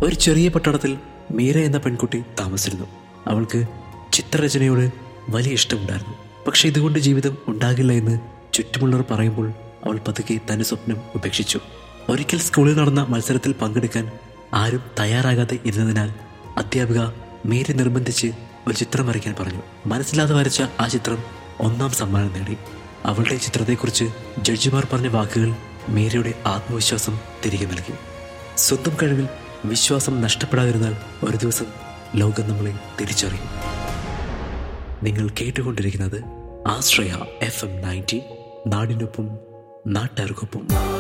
ഒരു ചെറിയ പട്ടണത്തിൽ മീര എന്ന പെൺകുട്ടി താമസിച്ചിരുന്നു അവൾക്ക് ചിത്രരചനയോട് വലിയ ഇഷ്ടമുണ്ടായിരുന്നു പക്ഷെ ഇതുകൊണ്ട് ജീവിതം ഉണ്ടാകില്ല എന്ന് ചുറ്റുമുള്ളവർ പറയുമ്പോൾ അവൾ പതുക്കെ തന്റെ സ്വപ്നം ഉപേക്ഷിച്ചു ഒരിക്കൽ സ്കൂളിൽ നടന്ന മത്സരത്തിൽ പങ്കെടുക്കാൻ ആരും തയ്യാറാകാതെ ഇരുന്നതിനാൽ അധ്യാപിക മീര നിർബന്ധിച്ച് ഒരു ചിത്രം വരയ്ക്കാൻ പറഞ്ഞു മനസ്സിലാതെ വരച്ച ആ ചിത്രം ഒന്നാം സമ്മാനം നേടി അവളുടെ ചിത്രത്തെക്കുറിച്ച് ജഡ്ജിമാർ പറഞ്ഞ വാക്കുകൾ മീരയുടെ ആത്മവിശ്വാസം തിരികെ നൽകി സ്വന്തം കഴിവിൽ വിശ്വാസം നഷ്ടപ്പെടാതിരുന്നാൽ ഒരു ദിവസം ലോകം നമ്മളെ തിരിച്ചറിയും നിങ്ങൾ കേട്ടുകൊണ്ടിരിക്കുന്നത് ആശ്രയ എഫ് എം നയൻറ്റി നാടിനൊപ്പം നാട്ടുകാർക്കൊപ്പം